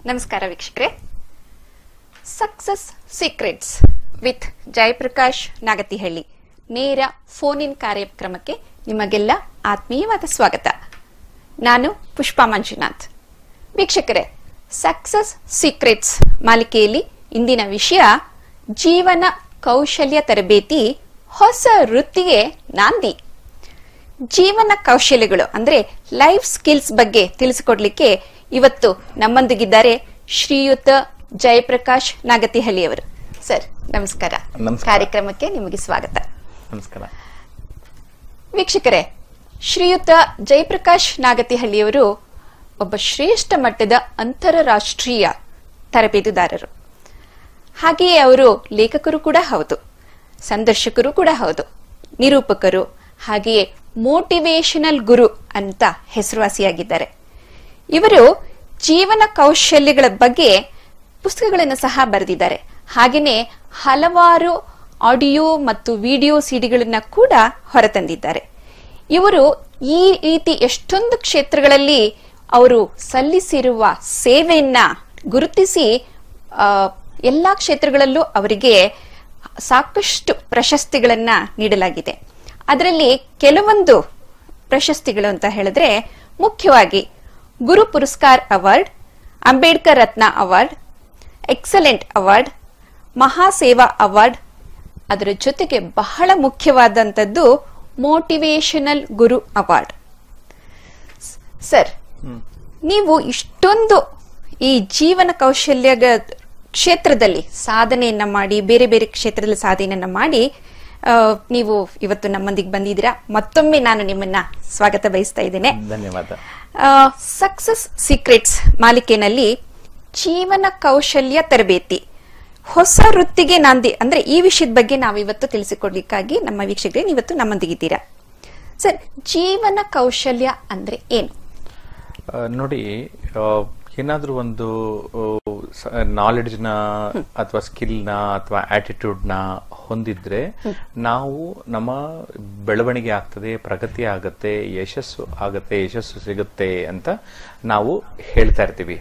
ನಮಸ್ಕಾರ ವೀಕ್ಷಕರೇ success secrets with Jayaprakash Nagathihalli ನೇರ ಫೋನ್ ಇನ್ ಕಾರ್ಯಕ್ರಮಕ್ಕೆ ನಿಮಗೆಲ್ಲ ಆತ್ಮೀಯವಾದ ಸ್ವಾಗತ ನಾನು ಪುಷ್ಪಾ ಮಂಜುನಾಥ್ ವೀಕ್ಷಕರೇ ಸಕ್ಸಸ್ ಸೀಕ್ರೆಟ್ಸ್ ಮಾಲಿಕೆಯಲ್ಲಿ ಇಂದಿನ ವಿಷಯ ಜೀವನ ಕೌಶಲ್ಯ ತರಬೇತಿ ಹೊಸ ವೃತ್ತಿಗೆ ನಾಂದಿ ಜೀವನ ಕೌಶಲ್ಯಗಳು ಅಂದ್ರೆ ಲೈಫ್ ಸ್ಕಿಲ್ಸ್ ಬಗ್ಗೆ ತಿಳಿಸಿಕೊಡ್ಲಿಕ್ಕೆ ಇವತ್ತು ನಮ್ಮೊಂದಿಗಿದ್ದಾರೆ ಶ್ರೀಯುತ ಜಯಪ್ರಕಾಶ್ ನಾಗತಿಹಳ್ಳಿಯವರು ಸರ್ ನಮಸ್ಕಾರ ನಮಸ್ಕಾರ. ಕಾರ್ಯಕ್ರಮಕ್ಕೆ ನಿಮಗೆ ಸ್ವಾಗತ ನಮಸ್ಕಾರ ವೀಕ್ಷಕರೇ ಶ್ರೀಯುತ ಜಯಪ್ರಕಾಶ್ ನಾಗತಿಹಳ್ಳಿಯವರು ಒಬ್ಬ ಶ್ರೇಷ್ಠ ಮಟ್ಟದ ಅಂತಾರಾಷ್ಟ್ರೀಯ ತರಬೇತುದಾರರು ಹಾಗೆಯೇ ಅವರು ಲೇಖಕರು ಕೂಡ ಹೌದು ಸಂದರ್ಶಕರು ಕೂಡ ಹೌದು ನಿರೂಪಕರು ಹಾಗೆಯೇ ಮೋಟಿವೇಶನಲ್ ಗುರು ಅಂತ ಹೆಸರುವಾಸಿಯಾಗಿದ್ದಾರೆ ಇವರು ಜೀವನ ಕೌಶಲ್ಯಗಳ ಬಗ್ಗೆ ಪುಸ್ತಕಗಳನ್ನು ಸಹ ಬರೆದಿದ್ದಾರೆ ಹಾಗೆಯೇ ಹಲವಾರು ಆಡಿಯೋ ಮತ್ತು ವಿಡಿಯೋ ಸಿಡಿಗಳನ್ನ ಕೂಡ ಹೊರತಂದಿದ್ದಾರೆ ಇವರು ಈ ರೀತಿ ಎಷ್ಟೊಂದು ಕ್ಷೇತ್ರಗಳಲ್ಲಿ ಅವರು ಸಲ್ಲಿಸಿರುವ ಸೇವೆಯನ್ನ ಗುರುತಿಸಿ ಆ, ಎಲ್ಲಾ ಕ್ಷೇತ್ರಗಳಲ್ಲೂ ಅವರಿಗೆ ಸಾಕಷ್ಟು ಪ್ರಶಸ್ತಿಗಳನ್ನ ನೀಡಲಾಗಿದೆ ಅದರಲ್ಲಿ ಕೆಲವೊಂದು ಪ್ರಶಸ್ತಿಗಳು ಅಂತ ಹೇಳಿದ್ರೆ ಮುಖ್ಯವಾಗಿ Guru Puraskar award Ambedkar Ratna award excellent award Mahaseva award ಅದರ ಜೊತೆಗೆ ಬಹಳ ಮುಖ್ಯವಾದಂಥದ್ದು ಮೋಟಿವೇಶನಲ್ ಗುರು ಅವಾರ್ಡ್ ಸರ್ ನೀವು ಇಷ್ಟೊಂದು ಈ ಜೀವನ ಕೌಶಲ್ಯ ಕ್ಷೇತ್ರದಲ್ಲಿ ಸಾಧನೆಯನ್ನ ಮಾಡಿ ಬೇರೆ ಬೇರೆ ಕ್ಷೇತ್ರದಲ್ಲಿ ಸಾಧನೆಯನ್ನ ಮಾಡಿ ಆ, ನೀವು ಇವತ್ತು ನಮ್ಮೊಂದಿಗೆ ಬಂದಿದ್ದೀರಾ ಮತ್ತೊಮ್ಮೆ ನಾನು ನಿಮ್ಮನ್ನ ಸ್ವಾಗತ ಬಯಸ್ತಾ ಇದ್ದೇನೆ ಧನ್ಯವಾದ ಸಕ್ಸಸ್ ಸೀಕ್ರೆಟ್ಸ್ ಮಾಲಿಕೆನಲ್ಲಿ ಜೀವನ ಕೌಶಲ್ಯ ತರಬೇತಿ ಹೊಸ ವೃತ್ತಿಗೆ ನಾಂದಿ ಅಂದ್ರೆ ಈ ವಿಷಯದ ಬಗ್ಗೆ ನಾವು ಇವತ್ತು ತಿಳಿಸಿಕೊಡ್ಲಿಕ್ಕಾಗಿ ನಮ್ಮ ವೀಕ್ಷಕರಿಗೆ ಇವತ್ತು ನಮ್ಮೊಂದಿಗಿದ್ದೀರಾ ಸರ್ ಜೀವನ ಕೌಶಲ್ಯ ಅಂದ್ರೆ ಏನು ಆ, ನೋಡಿ ಏನಾದರೂ ಒಂದು ನಾಲೆಡ್ಜ್ನ ಅಥವಾ ಸ್ಕಿಲ್ನ ಅಥವಾ ಆಟಿಟ್ಯೂಡ್ನ ಹೊಂದಿದ್ರೆ ನಾವು ನಮ್ಮ ಬೆಳವಣಿಗೆ ಆಗ್ತದೆ ಪ್ರಗತಿ ಆಗತ್ತೆ ಯಶಸ್ಸು ಆಗತ್ತೆ ಯಶಸ್ಸು ಸಿಗುತ್ತೆ ಅಂತ ನಾವು ಹೇಳ್ತಾ ಇರ್ತೀವಿ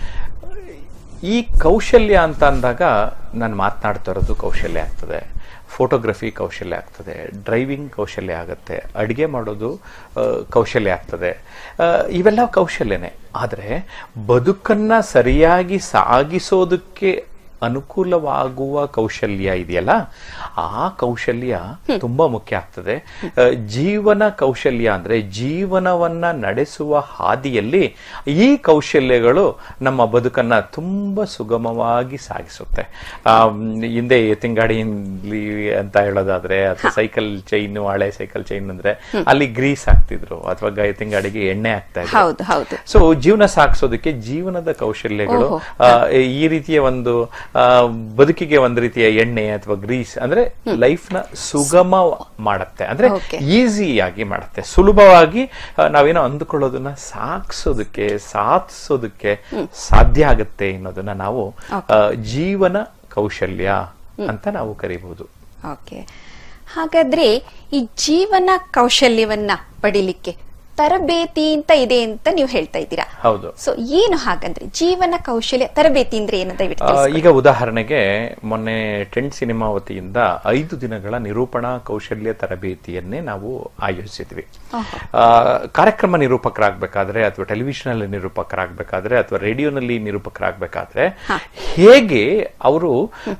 ಈ ಕೌಶಲ್ಯ ಅಂತ ಅಂದಾಗ ನಾನು ಮಾತನಾಡ್ತಾ ಇರೋದು ಕೌಶಲ್ಯ ಆಗ್ತದೆ ಫೋಟೋಗ್ರಫಿ ಕೌಶಲ್ಯ ಆಗ್ತದೆ ಡ್ರೈವಿಂಗ್ ಕೌಶಲ್ಯ ಆಗುತ್ತೆ ಅಡುಗೆ ಮಾಡೋದು ಆ, ಕೌಶಲ್ಯ ಆಗ್ತದೆ ಆ, ಇವೆಲ್ಲ ಕೌಶಲ್ಯನೇ ಆದರೆ ಬದುಕನ್ನ ಸರಿಯಾಗಿ ಸಾಗಿಸೋದಕ್ಕೆ ಅನುಕೂಲವಾಗುವ ಕೌಶಲ್ಯ ಇದೆಯಲ್ಲ ಆ ಕೌಶಲ್ಯ ತುಂಬಾ ಮುಖ್ಯ ಆಗ್ತದೆ ಆ, ಜೀವನ ಕೌಶಲ್ಯ ಅಂದ್ರೆ ಜೀವನವನ್ನ ನಡೆಸುವ ಹಾದಿಯಲ್ಲಿ ಈ ಕೌಶಲ್ಯಗಳು ನಮ್ಮ ಬದುಕನ್ನ ತುಂಬಾ ಸುಗಮವಾಗಿ ಸಾಗಿಸುತ್ತೆ ಆ, ಮ್, ಹಿಂದೆ ಎತ್ತಿನಗಾಡಿಯಲ್ಲಿ ಅಂತ ಹೇಳೋದಾದ್ರೆ ಅಥವಾ ಸೈಕಲ್ ಚೈನ್ ಹಳೆ ಸೈಕಲ್ ಚೈನ್ ಅಂದ್ರೆ ಅಲ್ಲಿ ಗ್ರೀಸ್ ಹಾಕ್ತಿದ್ರು ಅಥವಾ ಗ- ಎತ್ತಿನಗಾಡಿಗೆ ಎಣ್ಣೆ ಹಾಕ್ತಾ ಇದ್ರು ಹೌದು ಹೌದು ಸೊ ಜೀವನ ಸಾಗಿಸೋದಕ್ಕೆ ಜೀವನದ ಕೌಶಲ್ಯಗಳು ಓಹೋ. ಆ, ಈ ರೀತಿಯ ಒಂದು ಆ, ಬದುಕಿಗೆ ಒಂದು ರೀತಿಯ ಎಣ್ಣೆ ಅಥವಾ ಗ್ರೀಸ್ ಅಂದ್ರೆ ಲೈಫ್ ನ ಸುಗಮ ಮಾಡುತ್ತೆ ಅಂದ್ರೆ Okay. ಈಸಿಯಾಗಿ ಮಾಡುತ್ತೆ ಸುಲಭವಾಗಿ ಆ, ನಾವೇನೋ ಅಂದುಕೊಳ್ಳೋದನ್ನ ಸಾಗಿಸೋದಕ್ಕೆ ಸಾಧಿಸೋದಕ್ಕೆ ಸಾಧ್ಯ ಆಗುತ್ತೆ ಅನ್ನೋದನ್ನ ನಾವು ಆ, ಜೀವನ ಕೌಶಲ್ಯ ಅಂತ ನಾವು ಕರಿಬಹುದು ಓಕೆ ಹಾಗಾದ್ರೆ ಈ ಜೀವನ ಕೌಶಲ್ಯವನ್ನ ಪಡಿಲಿಕ್ಕೆ ತರಬೇತಿ ಅಂತ ಇದೆ ಅಂತ ನೀವು ಹೇಳ್ತಾ ಇದ್ದೀರಾ ಹೌದು ಸೊ ಏನು ಹಾಗಂದ್ರೆ ಜೀವನ ಕೌಶಲ್ಯ ತರಬೇತಿ ಅಂದ್ರೆ ಏನು ದಯವಿಟ್ಟು ಆ, ತಿಳಿಸ್ಕೊಡಿ. ಈಗ ಉದಾಹರಣೆಗೆ ಮೊನ್ನೆ ಟೆಂಟ್ ಸಿನಿಮಾ ವತಿಯಿಂದ ಐದು ದಿನಗಳ ನಿರೂಪಣಾ ಕೌಶಲ್ಯ ತರಬೇತಿಯನ್ನೇ ನಾವು ಆಯೋಜಿಸಿದ್ವಿ ಆ, ಕಾರ್ಯಕ್ರಮ ನಿರೂಪಕರಾಗಬೇಕಾದ್ರೆ ಅಥವಾ ಟೆಲಿವಿಷನ್ ಅಲ್ಲಿ ನಿರೂಪಕರಾಗಬೇಕಾದ್ರೆ ಅಥವಾ ರೇಡಿಯೋನಲ್ಲಿ ನಿರೂಪಕರಾಗಬೇಕಾದ್ರೆ ಹೇಗೆ ಅವರು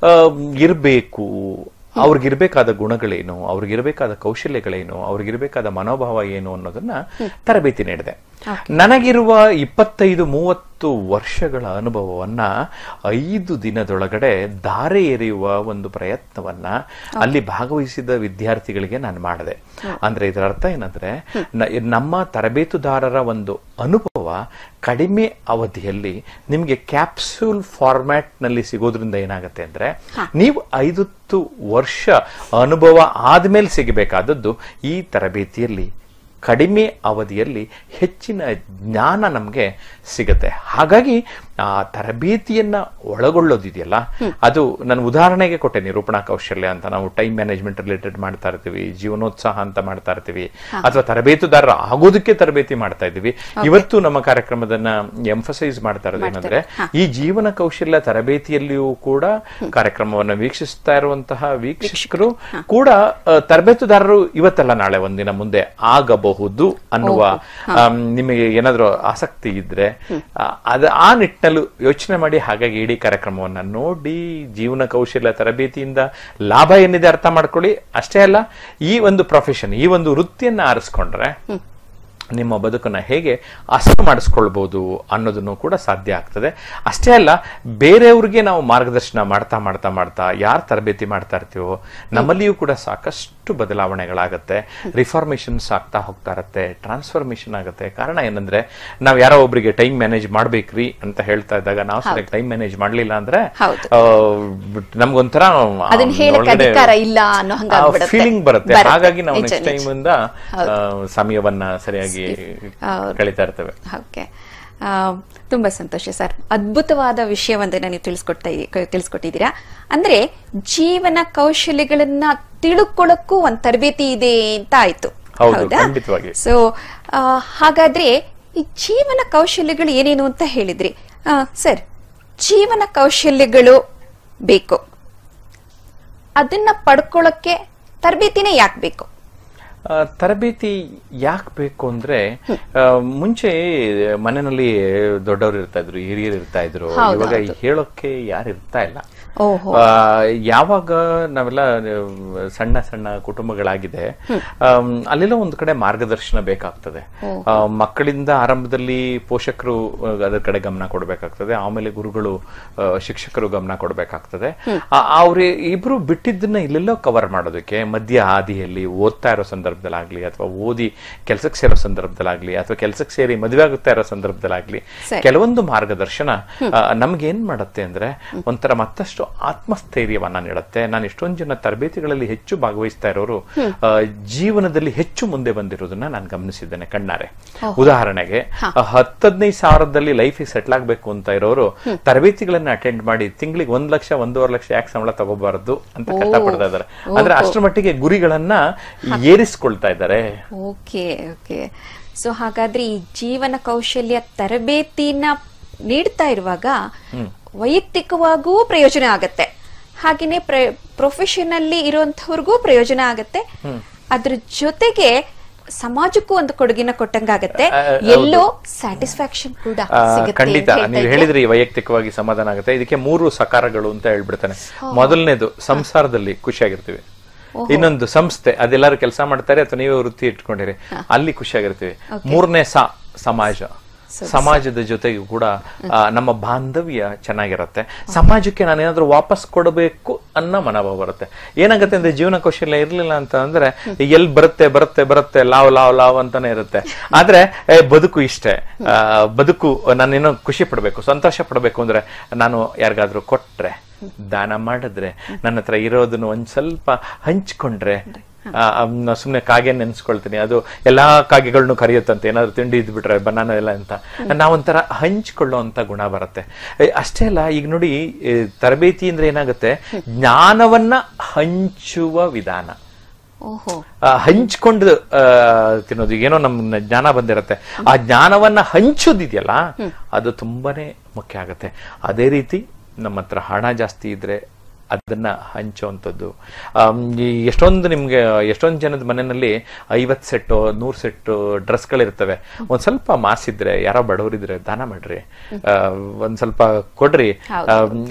ಇರಬೇಕು ಅವ್ರಿಗಿರ್ಬೇಕಾದ ಗುಣಗಳೇನು ಅವ್ರಿಗಿರ್ಬೇಕಾದ ಕೌಶಲ್ಯಗಳೇನು ಅವ್ರಿಗಿರ್ಬೇಕಾದ ಮನೋಭಾವ ಏನು ಅನ್ನೋದನ್ನ ತರಬೇತಿ ನೀಡಿದೆ ನನಗಿರುವ ಇಪ್ಪತ್ತೈದು ಮೂವತ್ತು ವರ್ಷಗಳ ಅನುಭವವನ್ನ ಐದು ದಿನದೊಳಗಡೆ ಧಾರೆ ಎರೆಯುವ ಒಂದು ಪ್ರಯತ್ನವನ್ನ ಅಲ್ಲಿ ಭಾಗವಹಿಸಿದ ವಿದ್ಯಾರ್ಥಿಗಳಿಗೆ ನಾನು ಮಾಡಿದೆ ಅಂದ್ರೆ ಇದರ ಅರ್ಥ ಏನಂದ್ರೆ ನ- ನಮ್ಮ ತರಬೇತುದಾರರ ಒಂದು ಅನುಭವ ಕಡಿಮೆ ಅವಧಿಯಲ್ಲಿ ನಿಮ್ಗೆ ಕ್ಯಾಪ್ಸೂಲ್ ಫಾರ್ಮ್ಯಾಟ್ ನಲ್ಲಿ ಸಿಗೋದ್ರಿಂದ ಏನಾಗುತ್ತೆ ಅಂದ್ರೆ ನೀವು ಐವತ್ತು ವರ್ಷ ಅನುಭವ ಆದ್ಮೇಲೆ ಸಿಗಬೇಕಾದದ್ದು ಈ ತರಬೇತಿಯಲ್ಲಿ ಕಡಿಮೆ ಅವಧಿಯಲ್ಲಿ ಹೆಚ್ಚಿನ ಜ್ಞಾನ ನಮಗೆ ಸಿಗುತ್ತೆ ಹಾಗಾಗಿ ಆ ತರಬೇತಿಯನ್ನ ಒಳಗೊಳ್ಳೋದಿದೆಯಲ್ಲ ಅದು ನಾನು ಉದಾಹರಣೆಗೆ ಕೊಟ್ಟೆ ನಿರೂಪಣಾ ಕೌಶಲ್ಯ ಅಂತ ನಾವು ಟೈಮ್ ಮ್ಯಾನೇಜ್ಮೆಂಟ್ ರಿಲೇಟೆಡ್ ಮಾಡ್ತಾ ಇರ್ತೀವಿ ಜೀವನೋತ್ಸಾಹ ಅಂತ ಮಾಡ್ತಾ ಇರ್ತೀವಿ ಅಥವಾ ತರಬೇತುದಾರರ ಆಗೋದಕ್ಕೆ ತರಬೇತಿ ಮಾಡ್ತಾ ಇದ್ದೀವಿ ಇವತ್ತು ನಮ್ಮ ಕಾರ್ಯಕ್ರಮದನ್ನ ಎಂಫಸೈಸ್ ಮಾಡ್ತಾ ಇರೋದು ಏನಂದ್ರೆ ಈ ಜೀವನ ಕೌಶಲ್ಯ ತರಬೇತಿಯಲ್ಲಿಯೂ ಕೂಡ ಕಾರ್ಯಕ್ರಮವನ್ನು ವೀಕ್ಷಿಸ್ತಾ ಇರುವಂತಹ ವೀಕ್ಷಕರು ಕೂಡ ಆ, ತರಬೇತುದಾರರು ಇವತ್ತಲ್ಲ ನಾಳೆ ಒಂದಿನ ಮುಂದೆ ಆಗಬಹುದು ಅನ್ನುವ ಆಮ್, ನಿಮಗೆ ಏನಾದ್ರೂ ಆಸಕ್ತಿ ಇದ್ರೆ ಆ, ಅದ ಆ ನಿಟ್ಟಿನಲ್ಲೂ ಯೋಚನೆ ಮಾಡಿ ಹಾಗಾಗಿ ಇಡೀ ಕಾರ್ಯಕ್ರಮವನ್ನ ನೋಡಿ ಜೀವನ ಕೌಶಲ್ಯ ತರಬೇತಿಯಿಂದ ಲಾಭ ಏನಿದೆ ಅರ್ಥ ಮಾಡ್ಕೊಳ್ಳಿ ಅಷ್ಟೇ ಅಲ್ಲ ಈ ಒಂದು ಪ್ರೊಫೆಷನ್ ಈ ಒಂದು ವೃತ್ತಿಯನ್ನ ಆರಿಸ್ಕೊಂಡ್ರೆ ನಿಮ್ಮ ಬದುಕನ್ನ ಹೇಗೆ ಹಸನು ಮಾಡಿಸ್ಕೊಳ್ಬಹುದು ಅನ್ನೋದನ್ನು ಕೂಡ ಸಾಧ್ಯ ಆಗ್ತದೆ ಅಷ್ಟೇ ಅಲ್ಲ ಬೇರೆಯವ್ರಿಗೆ ನಾವು ಮಾರ್ಗದರ್ಶನ ಮಾಡ್ತಾ ಮಾಡ್ತಾ ಮಾಡ್ತಾ ಯಾರು ತರಬೇತಿ ಮಾಡ್ತಾ ಇರ್ತೀವೋ ನಮ್ಮಲ್ಲಿಯೂ ಕೂಡ ಸಾಕಷ್ಟು ಬದಲಾವಣೆಗಳಾಗತ್ತೆ ರಿಫಾರ್ಮೇಶನ್ಸ್ ಆಗ್ತಾ ಹೋಗ್ತಾ ಇರತ್ತೆ ಟ್ರಾನ್ಸ್ಫಾರ್ಮೇಶನ್ ಆಗುತ್ತೆ ಕಾರಣ ಏನಂದ್ರೆ ನಾವ್ ಯಾರೋ ಒಬ್ರಿಗೆ ಟೈಮ್ ಮ್ಯಾನೇಜ್ ಮಾಡ್ಬೇಕ್ರಿ ಅಂತ ಹೇಳ್ತಾ ಇದ್ದಾಗ ನಾವು ಸರಿಯಾಗಿ ಟೈಮ್ ಮ್ಯಾನೇಜ್ ಮಾಡ್ಲಿಲ್ಲ ಅಂದ್ರೆ ಹೌದು. ಆ, ನಮ್ಗೊಂಥರ ಅದನ್ನ ಹೇಳಕ್ ಅಧಿಕಾರ ಇಲ್ಲ ಅನ್ನೋ ಹಂಗಾಗ್ಬಿಡತ್ತೆ. ಫೀಲಿಂಗ್ ಬರುತ್ತೆ ಬರುತ್ತೆ. ಹಾಗಾಗಿ ನಾವು ನಿಜ, ನೆಕ್ಸ್ಟ್ ನಿಜ. ಟೈಮ್ ಇಂದ ಆ, ಸಮಯವನ್ನ ಸರಿಯಾಗಿ ಹೌದು. ಕಳೀತಾ ಇರ್ತೇವೆ ಓಕೆ ಆ, ತುಂಬಾ ಸಂತೋಷ ಸರ್ ಅದ್ಭುತವಾದ ವಿಷಯವೊಂದನ್ನ ನೀವು ತಿಳಿಸ್ಕೊಡ್ತಾ ಇದ್ದೀ- ತಿಳಿಸ್ಕೊಟ್ಟಿದ್ದೀರಾ ಅಂದ್ರೆ ಜೀವನ ಕೌಶಲ್ಯಗಳನ್ನ ತಿಳ್ಕೊಳ್ಳಕ್ಕೂ ಒಂದ್ ತರಬೇತಿ ಇದೆ ಅಂತ ಆಯ್ತು ಹೌದು, ಖಂಡಿತವಾಗಿ. ಸೊ ಹಾಗಾದ್ರೆ ಈ ಜೀವನ ಕೌಶಲ್ಯಗಳು ಏನೇನು ಅಂತ ಹೇಳಿದ್ರಿ ಆ, ಸರ್ ಜೀವನ ಕೌಶಲ್ಯಗಳು ಬೇಕು ಅದನ್ನ ಪಡ್ಕೊಳ್ಳಕ್ಕೆ ತರಬೇತಿನೇ ಯಾಕೆ ಬೇಕು ಆ, ತರಬೇತಿ ಯಾಕೆ ಬೇಕು ಅಂದ್ರೆ ಆ, ಮುಂಚೆ ಮನೆಯಲ್ಲಿ ದೊಡ್ಡವರು ಇರ್ತಾ ಇದ್ರು ಹಿರಿಯರು ಇರ್ತಾ ಇದ್ರು ಹೌದು, ಇವಾಗ ಹೌದು. ಹೇಳೋಕೆ ಯಾರು ಇರ್ತಾ ಇಲ್ಲ ಓಹೋ ಆ, ಯಾವಾಗ ನಾವೆಲ್ಲ ಆ, ಸಣ್ಣ ಸಣ್ಣ ಕುಟುಂಬಗಳಾಗಿದೆ ಆಮ್, ಅಲ್ಲೆಲ್ಲ ಒಂದು ಕಡೆ ಮಾರ್ಗದರ್ಶನ ಬೇಕಾಗ್ತದೆ ಆ, ಮಕ್ಕಳಿಂದ ಆರಂಭದಲ್ಲಿ ಪೋಷಕರು ಆ, ಅದರ ಕಡೆ ಗಮನ ಕೊಡಬೇಕಾಗ್ತದೆ ಆಮೇಲೆ ಗುರುಗಳು ಆ, ಶಿಕ್ಷಕರು ಗಮನ ಕೊಡಬೇಕಾಗ್ತದೆ ಅವ್ರ ಇಬ್ರು ಬಿಟ್ಟಿದ್ದನ್ನ ಇಲ್ಲೆಲ್ಲೋ ಕವರ್ ಮಾಡೋದಕ್ಕೆ ಮಧ್ಯ ಹಾದಿಯಲ್ಲಿ ಓದ್ತಾ ಇರೋ ಸಂದರ್ಭದಲ್ಲಾಗ್ಲಿ ಅಥವಾ ಓದಿ ಕೆಲಸಕ್ಕೆ ಸೇರೋ ಸಂದರ್ಭದಲ್ಲಾಗ್ಲಿ ಅಥವಾ ಕೆಲಸಕ್ಕೆ ಸೇರಿ ಮದುವೆ ಆಗುತ್ತಾ ಇರೋ ಸಂದರ್ಭದಲ್ಲಾಗ್ಲಿ ಸರಿ. ಕೆಲವೊಂದು ಮಾರ್ಗದರ್ಶನ ಆ, ನಮ್ಗೆ ಏನ್ ಮಾಡುತ್ತೆ ಅಂದ್ರೆ ಒಂಥರ ಮತ್ತಷ್ಟು ಆತ್ಮಸ್ಥೈರ್ಯವನ್ನ ನೀಡುತ್ತೆ ನಾನು ಎಷ್ಟೊಂದು ಜನ ತರಬೇತಿಗಳಲ್ಲಿ ಹೆಚ್ಚು ಭಾಗವಹಿಸ್ತಾ ಇರೋರು ಆ, ಜೀವನದಲ್ಲಿ ಹೆಚ್ಚು ಮುಂದೆ ಬಂದಿರೋದನ್ನ ನಾನು ಗಮನಿಸಿದ್ದೇನೆ ಕಣ್ಣಾರೆ ಉದಾಹರಣೆಗೆ ಹತ್ತದನೈದು ಸಾವಿರದಲ್ಲಿ ಲೈಫ್ ಸೆಟ್ಲ್ ಆಗ್ಬೇಕು ಅಂತ ಇರೋರು ತರಬೇತಿಗಳನ್ನ ಅಟೆಂಡ್ ಮಾಡಿ ತಿಂಗಳಿಗೆ ಒಂದ್ ಲಕ್ಷ ಒಂದೂವರೆ ಲಕ್ಷ ಯಾಕೆ ಸಂಬಳ ತಗೋಬಾರದು ಅಂತ ಕಷ್ಟಪಡ್ತಾ ಇದ್ದಾರೆ ಅಂದ್ರೆ ಅಷ್ಟರ ಮಟ್ಟಿಗೆ ಗುರಿಗಳನ್ನ ಏರಿಸ್ಕೊಳ್ತಾ ಇದ್ದಾರೆ ಓಕೆ ಓಕೆ ಸೊ ಹಾಗಾದ್ರೆ ಈ ಜೀವನ ಕೌಶಲ್ಯ ತರಬೇತಿನ ನೀಡ್ತಾ ಇರುವಾಗ ವೈಯಕ್ತಿಕವಾಗೂ ಪ್ರಯೋಜನ ಆಗತ್ತೆ ಹಾಗೇನೆ ಪ್ರೊಫೆಷನಲ್ಲಿ ಇರುವಂತವ್ರಿಗೂ ಪ್ರಯೋಜನ ಆಗತ್ತೆ ಅದ್ರ ಜೊತೆಗೆ ಸಮಾಜಕ್ಕೂ ಒಂದು ಕೊಡುಗಿನ ಕೊಟ್ಟಂಗಾಗತ್ತೆ ಆ, ಹೌದು. ಎಲ್ಲೋ ಸ್ಯಾಟಿಸ್ಫ್ಯಾಕ್ಷನ್ ಕೂಡ ಆ, ಸಿಗುತ್ತೆ ಖಂಡಿತ ಅಂತ ಹೇಳ್ತಾ ನೀವು ಇದ್ದೀರಾ? ಹೇಳಿದ್ರಿ ವೈಯಕ್ತಿಕವಾಗಿ ಸಮಾಧಾನ ಆಗುತ್ತೆ ಇದಕ್ಕೆ ಮೂರು ಸಕಾರಗಳು ಅಂತ ಹೇಳ್ಬಿಡ್ತಾನೆ ಮೊದಲನೇದು ಸಂಸಾರದಲ್ಲಿ ಖುಷಿಯಾಗಿರ್ತೀವಿ ಇನ್ನೊಂದು ಸಂಸ್ಥೆ ಅದೆಲ್ಲರೂ ಕೆಲಸ ಮಾಡ್ತಾರೆ ಅಥವಾ ನೀವೇ ವೃತ್ತಿ ಇಟ್ಕೊಂಡಿರಿ ಅಲ್ಲಿ ಖುಷಿಯಾಗಿರ್ತೀವಿ ಮೂರನೇ ಸ ಸಮಾಜ ಸಮಾಜದ ಜೊತೆಗೂ ಕೂಡ ಆ, ನಮ್ಮ ಬಾಂಧವ್ಯ ಚೆನ್ನಾಗಿರುತ್ತೆ ಸಮಾಜಕ್ಕೆ ನಾನೇನಾದ್ರೂ ವಾಪಸ್ ಕೊಡಬೇಕು ಅನ್ನೋ ಮನೋಭಾವ ಬರುತ್ತೆ ಏನಾಗುತ್ತೆ ಅಂದ್ರೆ ಜೀವನ ಕೌಶಲ್ಯ ಇರ್ಲಿಲ್ಲ ಅಂತ ಅಂದ್ರೆ ಎಲ್ಲಿ ಬರುತ್ತೆ ಬರುತ್ತೆ ಬರುತ್ತೆ ಲಾವ್ ಲಾವ್ ಲಾವ್ ಅಂತಾನೆ ಇರುತ್ತೆ ಆದ್ರೆ ಏ, ಬದುಕು ಇಷ್ಟೇ ಆ, ಬದುಕು ನಾನೇನೋ ಖುಷಿ ಪಡ್ಬೇಕು ಸಂತೋಷ ಪಡ್ಬೇಕು ಅಂದ್ರೆ ನಾನು ಯಾರಿಗಾದ್ರೂ ಕೊಟ್ರೆ ದಾನ ಮಾಡಿದ್ರೆ ನನ್ನ ಹತ್ರ ಇರೋದನ್ನ ಒಂದ್ ಸ್ವಲ್ಪ ಹಂಚ್ಕೊಂಡ್ರೆ ಆ, ಅಮ್ನ ಸುಮ್ನೆ ಕಾಗೆ ನೆನ್ಸ್ಕೊಳ್ತೀನಿ ಅದು ಎಲ್ಲಾ ಕಾಗೆಗಳನ್ನು ಕರೆಯುತ್ತಂತೆ ಏನಾದ್ರು ತಿಂಡಿ ಇದ್ಬಿಟ್ರೆ ಬನಾನ ಎಲ್ಲ ಅಂತ ನಾವೊಂಥರ ಹಂಚ್ಕೊಳ್ಳುವಂತ ಗುಣ ಬರುತ್ತೆ ಏ, ಅಷ್ಟೇ ಅಲ್ಲ ಈಗ ನೋಡಿ ಏ, ತರಬೇತಿ ಅಂದ್ರೆ ಏನಾಗುತ್ತೆ ಜ್ಞಾನವನ್ನ ಹಂಚುವ ವಿಧಾನ ಓಹೋ ಆ, ಹಂಚ್ಕೊಂಡು ಆ, ತಿನ್ನೋದು ಏನೋ ನಮ್ ಜ್ಞಾನ ಬಂದಿರತ್ತೆ ಆ ಜ್ಞಾನವನ್ನ ಹಂಚೋದಿದೆಯಲ್ಲ ಅದು ತುಂಬಾನೇ ಮುಖ್ಯ ಆಗತ್ತೆ ಅದೇ ರೀತಿ ನಮ್ಮ ಹತ್ರ ಹಣ ಜಾಸ್ತಿ ಇದ್ರೆ ಅದನ್ನ ಹಂಚುವಂಥದ್ದು ಆಮ್, ಈ ಎಷ್ಟೊಂದು ನಿಮ್ಗೆ ಎಷ್ಟೊಂದು ಜನದ ಮನೆಯಲ್ಲಿ ಐವತ್ ಸೆಟ್ಟು ನೂರ್ ಸೆಟ್ಟು ಡ್ರೆಸ್ಗಳಿರ್ತವೆ ಒಂದ್ ಸ್ವಲ್ಪ ಮಾಸಿದ್ರೆ ಯಾರೋ ಬಡವರಿದ್ರೆ ದಾನ ಮಾಡ್ರಿ ಆ, ಒಂದ್ ಸ್ವಲ್ಪ ಕೊಡ್ರಿ ಹೌದು.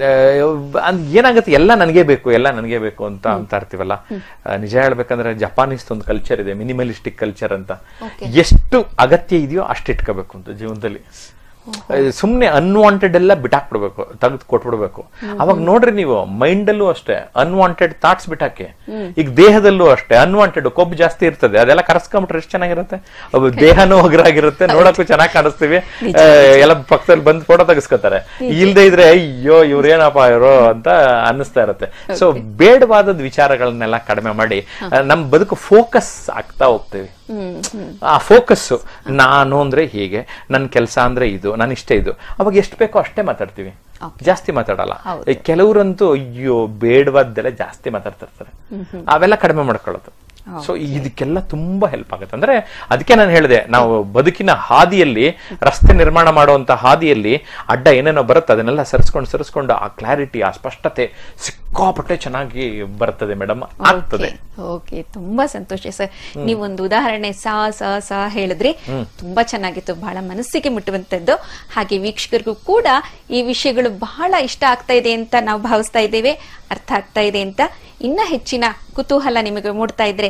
ಆ, ಅದ್ ಏನಾಗುತ್ತೆ ಎಲ್ಲ ನನಗೆ ಬೇಕು ಎಲ್ಲ ನನಗೆ ಬೇಕು ಅಂತ ಅಂತ ಇರ್ತೀವಲ್ಲ ಆ, ನಿಜ ಹೇಳ್ಬೇಕಂದ್ರೆ ಜಪಾನೀಸ್ ಒಂದು ಕಲ್ಚರ್ ಇದೆ ಮಿನಿಮಲಿಸ್ಟಿಕ್ ಕಲ್ಚರ್ ಅಂತ Okay. ಎಷ್ಟು ಅಗತ್ಯ ಇದೆಯೋ ಅಷ್ಟು ಇಟ್ಕೋಬೇಕು ಅಂತ ಜೀವನದಲ್ಲಿ ಸುಮ್ನೆ ಅನ್ವಾಂಟೆಡ್ ಎಲ್ಲ ಬಿಟ್ಟಾಕ್ಬಿಡ್ಬೇಕು ತೆಗೆದು ಕೊಟ್ಬಿಡ್ಬೇಕು ಅವಾಗ ನೋಡ್ರಿ ನೀವು ಮೈಂಡ್ ಅಲ್ಲೂ ಅಷ್ಟೇ ಅನ್ವಾಂಟೆಡ್ ಥಾಟ್ಸ್ ಬಿಟ್ಟಾಕೆ ಈಗ ದೇಹದಲ್ಲೂ ಅಷ್ಟೇ ಅನ್ವಾಂಟೆಡ್ ಕೊಬ್ಬು ಜಾಸ್ತಿ ಇರ್ತದೆ ಅದೆಲ್ಲ ಕರೆಸ್ಕೊಂಡ್ಬಿಟ್ರೆ ಎಷ್ಟು ಚೆನ್ನಾಗಿರುತ್ತೆ ಅವು ದೇಹನೂ ಹಗುರಾಗಿರುತ್ತೆ ನೋಡಕ್ಕೂ ಚೆನ್ನಾಗಿ ಕಾಣಿಸ್ತೀವಿ ಆ, ಎಲ್ಲ ಪಕ್ಕದಲ್ಲಿ ಬಂದು ಫೋಟೋ ತೆಗಿಸ್ಕೊತಾರೆ ಇಲ್ದೇ ಇದ್ರೆ ಅಯ್ಯೋ ಇವ್ರೇನಪ್ಪ ಇವರು ಅಂತ ಅನ್ನಿಸ್ತಾ ಇರುತ್ತೆ ಸೊ ಬೇಡವಾದದ ವಿಚಾರಗಳನ್ನೆಲ್ಲ ಕಡಿಮೆ ಮಾಡಿ ಆ, ನಮ್ ಬದುಕು ಫೋಕಸ್ ಆಗ್ತಾ ಹೋಗ್ತೀವಿ ಆ ಫೋಕಸ್ ನಾನು ಅಂದ್ರೆ ಹೀಗೆ ನನ್ನ ಕೆಲಸ ಅಂದ್ರೆ ಇದು ನಾನು ಇಷ್ಟೇ ಇದು ಅವಾಗ ಎಷ್ಟು ಬೇಕೋ ಅಷ್ಟೇ ಮಾತಾಡ್ತೀವಿ Okay. ಜಾಸ್ತಿ ಮಾತಾಡಲ್ಲ ಹೌದು. ಈ ಕೆಲವರಂತೂ ಅಯ್ಯೋ ಬೇಡವಾದ್ದೆಲ್ಲ ಜಾಸ್ತಿ ಮಾತಾಡ್ತಿರ್ತಾರೆ ಅವೆಲ್ಲ ಕಡಿಮೆ ಮಾಡ್ಕೊಳ್ಳೋದು ಸೊ ಇದಕ್ಕೆಲ್ಲ ತುಂಬಾ ಹೆಲ್ಪ್ ಆಗುತ್ತೆ ಅಂದ್ರೆ ಅದಕ್ಕೆ ನಾನು ಹೇಳಿದೆ ನಾವು ಬದುಕಿನ ಹಾದಿಯಲ್ಲಿ ರಸ್ತೆ ನಿರ್ಮಾಣ ಮಾಡುವಂತ ಹಾದಿಯಲ್ಲಿ ಅಡ್ಡ ಏನೇನೋ ಬರುತ್ತೆ ಅದನ್ನೆಲ್ಲ ಸರಿಸ್ಕೊಂಡು ಸರಿಸ್ಕೊಂಡು ಆ ಕ್ಲಾರಿಟಿ ಆ ಸ್ಪಷ್ಟತೆ ಸಿಕ್ಕಾಪಟ್ಟೆ ಚೆನ್ನಾಗಿ ಬರ್ತದೆ ಮೇಡಮ್ ಆಗ್ತದೆ ಓಕೆ ತುಂಬಾ ಸಂತೋಷ ಸರ್ ನೀವೊಂದು ಉದಾಹರಣೆ ಸಾ ಸ ಸ ಹೇಳಿದ್ರಿ ತುಂಬಾ ಚೆನ್ನಾಗಿತ್ತು ಬಹಳ ಮನಸ್ಸಿಗೆ ಮುಟ್ಟುವಂತದ್ದು ಹಾಗೆ ವೀಕ್ಷಕರಿಗೂ ಕೂಡ ಈ ವಿಷಯಗಳು ಬಹಳ ಇಷ್ಟ ಆಗ್ತಾ ಇದೆ ಅಂತ ನಾವು ಭಾವಿಸ್ತಾ ಇದ್ದೇವೆ ಅರ್ಥ ಆಗ್ತಾ ಇದೆ ಅಂತ ಇನ್ನ ಹೆಚ್ಚಿನ ಕುತೂಹಲ ನಿಮಗೆ ಮೂಡ್ತಾ ಇದ್ರೆ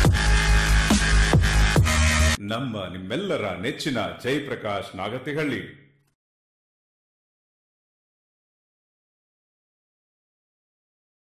ನಮ್ಮ ನಿಮ್ಮೆಲ್ಲರ ನೆಚ್ಚಿನ ಜಯಪ್ರಕಾಶ್ ನಾಗತಿಹಳ್ಳಿ